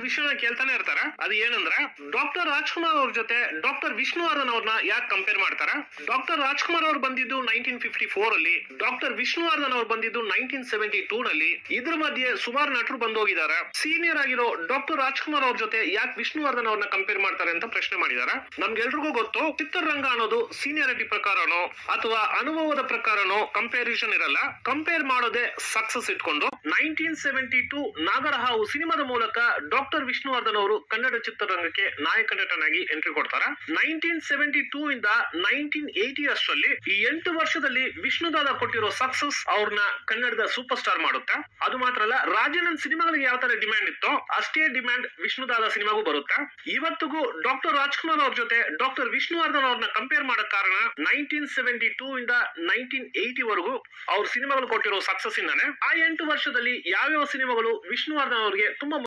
ವಿಷಯನ ಕೇಳ್ತಾನೆ ಇರ್ತಾರ ಅದು ಏನಂದ್ರ ಡಾಕ್ಟರ್ ರಾಜ್ಕುಮಾರ್ ಅವ್ರ ಜೊತೆ ಡಾಕ್ಟರ್ ವಿಷ್ಣುವರ್ಧನ್ ಅವ್ರನ್ನ ಯಾಕೆ ಕಂಪೇರ್ ಮಾಡ್ತಾರ ಡಾಕ್ಟರ್ ರಾಜ್ಕುಮಾರ್ ಅವ್ರು ಬಂದಿದ್ದು ನೈನ್ಟೀನ್ ಫಿಫ್ಟಿ ಫೋರ್ ಅಲ್ಲಿ ಡಾಕ್ಟರ್ ವಿಷ್ಣುವರ್ಧನ್ ಅವ್ರು ಬಂದಿದ್ದು ನೈನ್ಟೀನ್ ಸೆವೆಂಟಿ ಟೂ ನಲ್ಲಿ ಇದ್ರ ಮಧ್ಯೆ ಸುಮಾರು ನಟರು ಬಂದೋಗಿದಾರ ಸೀನಿಯರ್ ಆಗಿರೋ ಡಾಕ್ಟರ್ ರಾಜ್ಕುಮಾರ್ ಅವ್ರ ಜೊತೆ ಯಾಕೆ ವಿಷ್ಣುವರ್ಧನ್ ಅವ್ರನ್ನ ಕಂಪೇರ್ ಮಾಡ್ತಾರೆ ಅಂತ ಪ್ರಶ್ನೆ ಮಾಡಿದಾರ ನಮ್ಗೆಲ್ರಿಗೂ ಗೊತ್ತು ಚಿತ್ರರಂಗ ಅನ್ನೋದು ಸೀನಿಯಾರಿಟಿ ಪ್ರಕಾರನೋ ಅಥವಾ ಅನುಭವದ ಪ್ರಕಾರನೋ ಕಂಪ್ಯಾರಿಸನ್ ಇರಲ್ಲ ಕಂಪೇರ್ ಮಾಡೋದೇ ಸಕ್ಸಸ್ ಇಟ್ಕೊಂಡು ನೈನ್ಟೀನ್ ಸೆವೆಂಟಿ ಟೂ ನಾಗರಹಾವು ಸಿನಿಮಾದ ಮೂಲಕ ಡಾಕ್ಟರ್ ವಿಷ್ಣುವರ್ಧನ್ ಅವರು ಕನ್ನಡ ಚಿತ್ರರಂಗಕ್ಕೆ ನಾಯಕ ನಟನಾಗಿ ಎಂಟ್ರಿ ಕೊಡ್ತಾರ ನೈನ್ಟೀನ್ ಸೆವೆಂಟಿ ಟೂ ಇಂದ ನೈನ್ಟೀನ್ ಏಟಿ ಅಷ್ಟರಲ್ಲಿ ಈ ಎಂಟು ವರ್ಷದಲ್ಲಿ ವಿಷ್ಣುದಾದ ಕೊಟ್ಟಿರೋ ಸಕ್ಸಸ್ ಅವ್ರನ್ನ ಕನ್ನಡದ ಸೂಪರ್ ಸ್ಟಾರ್ ಮಾಡುತ್ತೆ ಅದು ಮಾತ್ರ ಅಲ್ಲ ರಾಜನನ್ ಸಿನಿಮಾಗಳಿಗೆ ಯಾವ ತರ ಡಿಮ್ಯಾಂಡ್ ಇತ್ತೋ ಅಷ್ಟೇ ಡಿಮ್ಯಾಂಡ್ ವಿಷ್ಣುದಾದ ಸಿನಿಮಾಗೂ ಬರುತ್ತೆ ಇವತ್ತಿಗೂ ಡಾಕ್ಟರ್ ರಾಜ್ಕುಮಾರ್ ಅವ್ರ ಜೊತೆ ಡಾಕ್ಟರ್ ವಿಷ್ಣುವರ್ಧನ್ ಅವ್ರನ್ನ ಕಂಪೇರ್ ಮಾಡಕ್ ಕಾರಣ ನೈನ್ಟೀನ್ ಸೆವೆಂಟಿ ಟೂ ಇಂದ ನೈನ್ಟೀನ್ ಏಟಿ ವರೆಗೂ ಅವ್ರ ಸಿನಿಮಾಗಳು ಕೊಟ್ಟಿರೋ ಸಕ್ಸಸ್ ಇಂದಾನೆ ಆ ಎಂಟು ವರ್ಷದಲ್ಲಿ ಯಾವ್ಯಾವ ಸಿನಿಮಾಗಳು ವಿಷ್ಣುವರ್ಧನ್ ಅವ್ರಿಗೆ ತುಂಬಾ